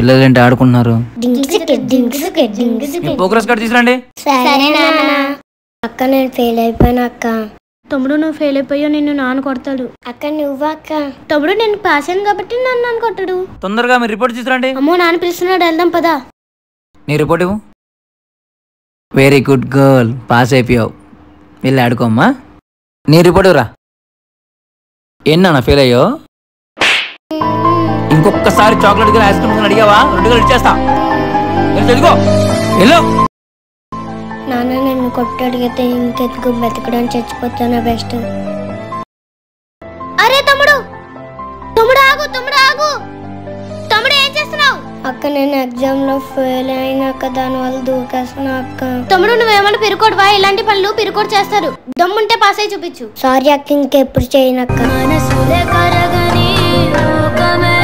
పిల్లలు ఏంటి ఆడుకుంటున్నారు డింగ్స్ ప్రోగ్రెస్ కార్డ్ తీసుకురండి సరే నాన్న అక్క నేను ఫెయిల్ అయిపోయాను అక్క తమ్ముడు నువ్వు ఫెయిల్ అయిపోయావు నిన్ను నాన్న కొడతాడు అక్క నువ్వు అక్క తమ్ముడు నేను పాస్ అయ్యాను కాబట్టి నన్ను నాన్న కొట్టాడు తొందరగా మీరు రిపోర్ట్ తీసుకురండి అమ్మో నాన్న పిలుస్తున్నాడు వెళ్దాం పదా నీ రిపోర్ట్ ఇవ్వు వెరీ గుడ్ గర్ల్ పాస్ అయిపోయావు వెళ్ళి ఆడుకోమ్మా నీ రిపోర్ట్ ఇవ్వరా ఏనా ఫెయిల్ అయ్యో ఇంకొకసారి చాక్లెట్ కానీ ఐస్ క్రీమ్ అడిగావా రెండు గలు ఇచ్చేస్తా వెళ్ళి చదువుకో వెళ్ళు నాన్న నిన్ను కొట్టి అడిగితే ఇంకెందుకు బతకడం చచ్చిపోతానా బెస్ట్ అరే తమ్ముడు తమ్ముడు ఆగు తమ్ముడు ఆగు తమ్ముడు ఏం చేస్తున్నావు అక్క నేను ఎగ్జామ్ లో ఫెయిల్ అయినాక దాని వల్ల దూకేస్తున్నా అక్క తమ్ముడు నువ్వేమన్నా పిరుకోడువా ఇలాంటి పనులు పిరుకోడు చేస్తారు దమ్ముంటే పాస్ అయి చూపించు సారీ అక్క ఇంకెప్పుడు చేయనక్క మనసులే కరగని లోకమే